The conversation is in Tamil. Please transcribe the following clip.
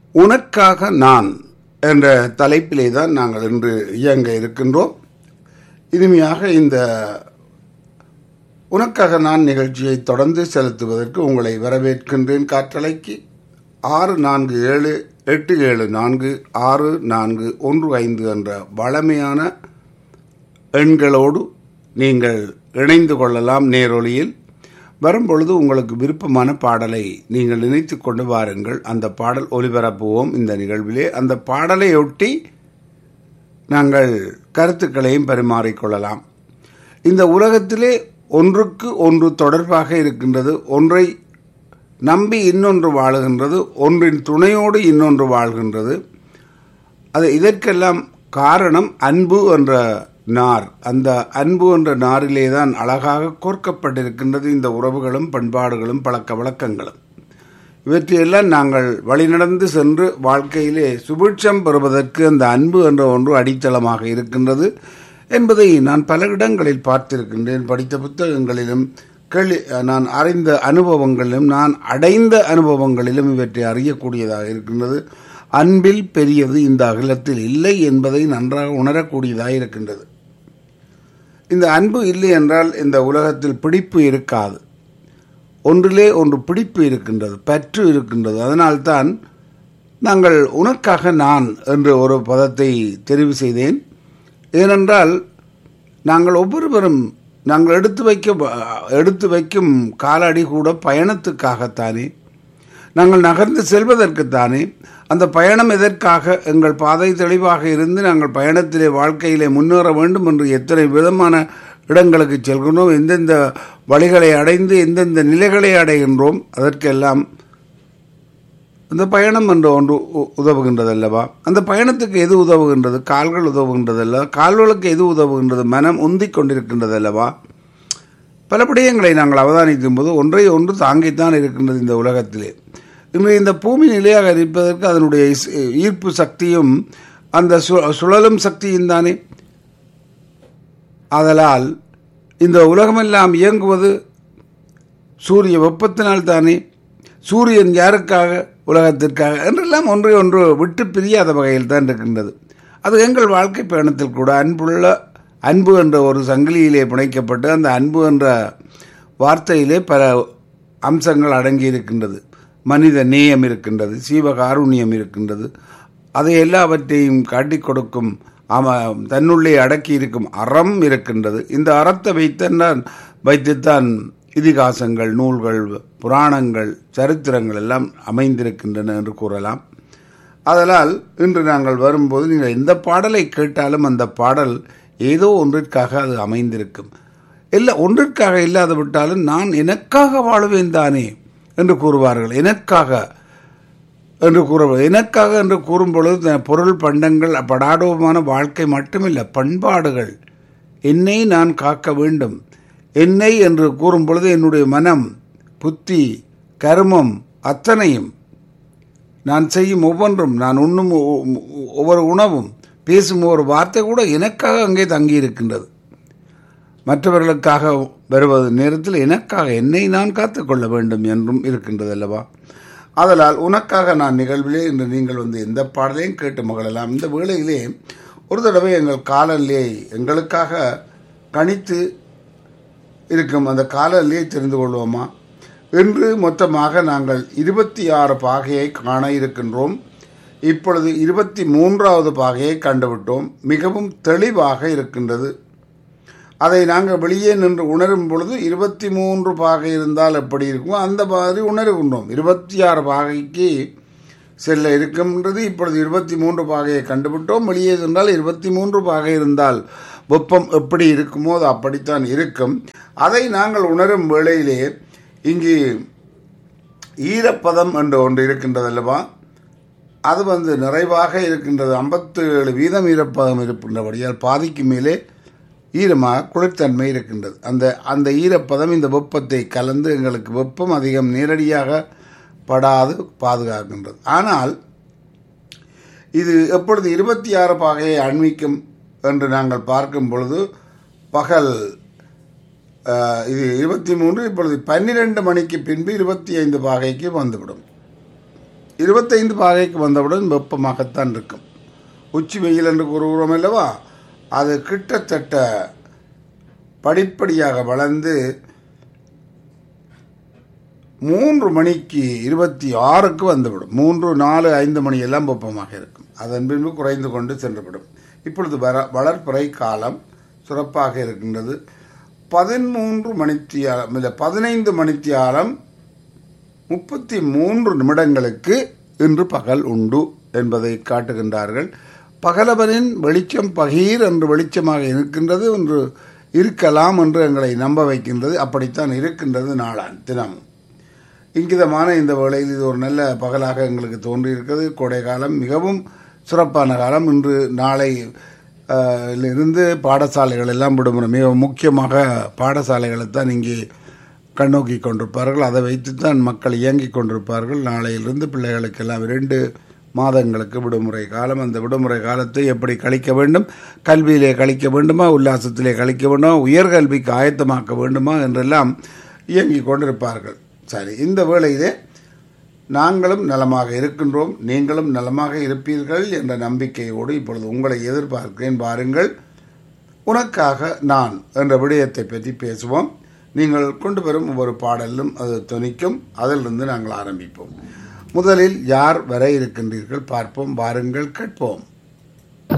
உனக்காக நான் என்ற தலைப்பிலே தான் நாங்கள் இன்று இயங்க இருக்கின்றோம் இனிமையாக இந்த உனக்காக நான் நிகழ்ச்சியை தொடர்ந்து செலுத்துவதற்கு உங்களை வரவேற்கின்றேன் காற்றலைக்கு ஆறு நான்கு ஏழு எட்டு ஏழு நான்கு ஆறு நான்கு ஒன்று ஐந்து என்ற வளமையான எண்களோடு நீங்கள் இணைந்து கொள்ளலாம் நேரொலியில் வரும்பொழுது உங்களுக்கு விருப்பமான பாடலை நீங்கள் நினைத்து கொண்டு வாருங்கள் அந்த பாடல் ஒலிபரப்புவோம் இந்த நிகழ்விலே அந்த பாடலையொட்டி நாங்கள் கருத்துக்களையும் பரிமாறிக்கொள்ளலாம் இந்த உலகத்திலே ஒன்றுக்கு ஒன்று தொடர்பாக இருக்கின்றது ஒன்றை நம்பி இன்னொன்று வாழுகின்றது ஒன்றின் துணையோடு இன்னொன்று வாழ்கின்றது அது இதற்கெல்லாம் காரணம் அன்பு என்ற நார் அந்த அன்பு என்ற நாரிலே தான் அழகாக கோர்க்கப்பட்டிருக்கின்றது இந்த உறவுகளும் பண்பாடுகளும் பழக்க வழக்கங்களும் இவற்றையெல்லாம் நாங்கள் வழிநடந்து சென்று வாழ்க்கையிலே சுபிட்சம் பெறுவதற்கு அந்த அன்பு என்ற ஒன்று அடித்தளமாக இருக்கின்றது என்பதை நான் பல இடங்களில் பார்த்திருக்கின்றேன் படித்த புத்தகங்களிலும் கேள்வி நான் அறிந்த அனுபவங்களிலும் நான் அடைந்த அனுபவங்களிலும் இவற்றை அறியக்கூடியதாக இருக்கின்றது அன்பில் பெரியது இந்த அகிலத்தில் இல்லை என்பதை நன்றாக உணரக்கூடியதாக இருக்கின்றது இந்த அன்பு இல்லை என்றால் இந்த உலகத்தில் பிடிப்பு இருக்காது ஒன்றிலே ஒன்று பிடிப்பு இருக்கின்றது பற்று இருக்கின்றது அதனால்தான் நாங்கள் உனக்காக நான் என்ற ஒரு பதத்தை தெரிவு செய்தேன் ஏனென்றால் நாங்கள் ஒவ்வொருவரும் நாங்கள் எடுத்து வைக்க எடுத்து வைக்கும் காலடி கூட பயணத்துக்காகத்தானே நாங்கள் நகர்ந்து செல்வதற்குத்தானே அந்த பயணம் எதற்காக எங்கள் பாதை தெளிவாக இருந்து நாங்கள் பயணத்திலே வாழ்க்கையிலே முன்னேற வேண்டும் என்று எத்தனை விதமான இடங்களுக்கு செல்கின்றோம் எந்தெந்த வழிகளை அடைந்து எந்தெந்த நிலைகளை அடைகின்றோம் அதற்கெல்லாம் அந்த பயணம் என்று ஒன்று உதவுகின்றது அல்லவா அந்த பயணத்துக்கு எது உதவுகின்றது கால்கள் உதவுகின்றது அல்ல கால்களுக்கு எது உதவுகின்றது மனம் உந்திக் கொண்டிருக்கின்றது அல்லவா பல விடயங்களை நாங்கள் அவதானிக்கும் போது ஒன்றை ஒன்று தாங்கித்தான் இருக்கின்றது இந்த உலகத்திலே இன்று இந்த பூமி நிலையாக இருப்பதற்கு அதனுடைய ஈர்ப்பு சக்தியும் அந்த சுழலும் சக்தியும் தானே ஆதலால் இந்த உலகமெல்லாம் இயங்குவது சூரிய வெப்பத்தினால் தானே சூரியன் யாருக்காக உலகத்திற்காக என்றெல்லாம் ஒன்றை ஒன்று விட்டு பிரியாத வகையில் தான் இருக்கின்றது அது எங்கள் வாழ்க்கை பயணத்தில் கூட அன்புள்ள அன்பு என்ற ஒரு சங்கிலியிலே பிணைக்கப்பட்டு அந்த அன்பு என்ற வார்த்தையிலே பல அம்சங்கள் அடங்கி இருக்கின்றது மனித நேயம் இருக்கின்றது சீவகாருண்யம் இருக்கின்றது அதை எல்லாவற்றையும் காட்டிக் கொடுக்கும் ஆமா தன்னுள்ளே அடக்கி இருக்கும் அறம் இருக்கின்றது இந்த அறத்தை வைத்தான் வைத்துத்தான் இதிகாசங்கள் நூல்கள் புராணங்கள் சரித்திரங்கள் எல்லாம் அமைந்திருக்கின்றன என்று கூறலாம் அதனால் இன்று நாங்கள் வரும்போது நீங்கள் எந்த பாடலை கேட்டாலும் அந்த பாடல் ஏதோ ஒன்றிற்காக அது அமைந்திருக்கும் இல்லை ஒன்றிற்காக இல்லாத விட்டாலும் நான் எனக்காக வாழுவேன் தானே என்று கூறுவார்கள் எனக்காக என்று கூறுவது எனக்காக என்று கூறும் பொழுது பொருள் பண்டங்கள் படாடோமான வாழ்க்கை மட்டுமில்லை பண்பாடுகள் என்னை நான் காக்க வேண்டும் என்னை என்று கூறும் பொழுது என்னுடைய மனம் புத்தி கர்மம் அத்தனையும் நான் செய்யும் ஒவ்வொன்றும் நான் உண்ணும் ஒவ்வொரு உணவும் பேசும் ஒரு வார்த்தை கூட எனக்காக அங்கே தங்கி இருக்கின்றது மற்றவர்களுக்காக வருவது நேரத்தில் எனக்காக என்னை நான் காத்துக்கொள்ள வேண்டும் என்றும் இருக்கின்றது அல்லவா அதனால் உனக்காக நான் நிகழ்விலே இன்று நீங்கள் வந்து எந்த பாடலையும் கேட்டு மகளலாம் இந்த வேளையிலே ஒரு தடவை எங்கள் காலநிலையை எங்களுக்காக கணித்து இருக்கும் அந்த காலநிலையை தெரிந்து கொள்வோமா இன்று மொத்தமாக நாங்கள் இருபத்தி ஆறு பாகையை காண இருக்கின்றோம் இப்பொழுது இருபத்தி மூன்றாவது பாகையை கண்டுவிட்டோம் மிகவும் தெளிவாக இருக்கின்றது அதை நாங்கள் வெளியே நின்று உணரும் பொழுது இருபத்தி மூன்று பாகை இருந்தால் எப்படி இருக்குமோ அந்த மாதிரி உணர்கின்றோம் இருபத்தி ஆறு பாகைக்கு செல்ல இருக்கின்றது இப்பொழுது இருபத்தி மூன்று பாகையை கண்டுவிட்டோம் வெளியே சென்றால் இருபத்தி மூன்று பாகை இருந்தால் வெப்பம் எப்படி இருக்குமோ அது அப்படித்தான் இருக்கும் அதை நாங்கள் உணரும் வேளையிலே இங்கு ஈரப்பதம் என்று ஒன்று இருக்கின்றது அல்லவா அது வந்து நிறைவாக இருக்கின்றது ஐம்பத்து ஏழு வீதம் ஈரப்பதம் இருக்கின்றபடியால் பாதிக்கு மேலே ஈரமாக குளிர்த்தன்மை இருக்கின்றது அந்த அந்த ஈரப்பதம் இந்த வெப்பத்தை கலந்து எங்களுக்கு வெப்பம் அதிகம் நேரடியாக படாது பாதுகாக்கின்றது ஆனால் இது எப்பொழுது இருபத்தி ஆறு பாகையை அண்மிக்கும் என்று நாங்கள் பார்க்கும் பொழுது பகல் அஹ், இது இருபத்தி மூன்று இப்பொழுது பன்னிரெண்டு மணிக்கு பின்பு இருபத்தி ஐந்து பாகைக்கு வந்துவிடும் இருபத்தைந்து பாகைக்கு வந்தவுடன் வெப்பமாகத்தான் இருக்கும் உச்சி வெயில் என்று கூறுகிறோம் அல்லவா அது கிட்டத்தட்ட படிப்படியாக வளர்ந்து மூன்று மணிக்கு இருபத்தி ஆறுக்கு வந்துவிடும் மூன்று நாலு ஐந்து மணி எல்லாம் வெப்பமாக இருக்கும் அதன் பின்பு குறைந்து கொண்டு சென்றுவிடும் இப்பொழுது வர வளர்ப்புறை காலம் சிறப்பாக இருக்கின்றது பதிமூன்று மணித்தியாலம் இல்லை பதினைந்து மணித்தியாலம் முப்பத்தி மூன்று நிமிடங்களுக்கு இன்று பகல் உண்டு என்பதை காட்டுகின்றார்கள் பகலவனின் வெளிச்சம் பகீர் என்று வெளிச்சமாக இருக்கின்றது என்று இருக்கலாம் என்று எங்களை நம்ப வைக்கின்றது அப்படித்தான் இருக்கின்றது நாளான் தினமும் இங்கிதமான இந்த வேளையில் இது ஒரு நல்ல பகலாக எங்களுக்கு தோன்றியிருக்கிறது கோடை காலம் மிகவும் சிறப்பான காலம் இன்று நாளை அஹ், இருந்து பாடசாலைகள் எல்லாம் விடுமுறை மிக முக்கியமாக பாடசாலைகளை தான் இங்கே கண்ணோக்கி கொண்டிருப்பார்கள் அதை வைத்துத்தான் மக்கள் இயங்கிக் கொண்டிருப்பார்கள் நாளையிலிருந்து பிள்ளைகளுக்கெல்லாம் இரண்டு மாதங்களுக்கு விடுமுறை காலம் அந்த விடுமுறை காலத்தை எப்படி கழிக்க வேண்டும் கல்வியிலே கழிக்க வேண்டுமா உல்லாசத்திலே கழிக்க வேண்டுமா உயர்கல்விக்கு ஆயத்தமாக்க வேண்டுமா என்றெல்லாம் இயங்கிக் கொண்டிருப்பார்கள் சரி இந்த வேளையிலே நாங்களும் நலமாக இருக்கின்றோம் நீங்களும் நலமாக இருப்பீர்கள் என்ற நம்பிக்கையோடு இப்பொழுது உங்களை எதிர்பார்க்கிறேன் பாருங்கள் உனக்காக நான் என்ற விடயத்தை பற்றி பேசுவோம் நீங்கள் கொண்டு வரும் ஒவ்வொரு பாடலும் அது துணிக்கும் அதிலிருந்து நாங்கள் ஆரம்பிப்போம் முதலில் யார் வர இருக்கின்றீர்கள் பார்ப்போம் வாருங்கள் கேட்போம்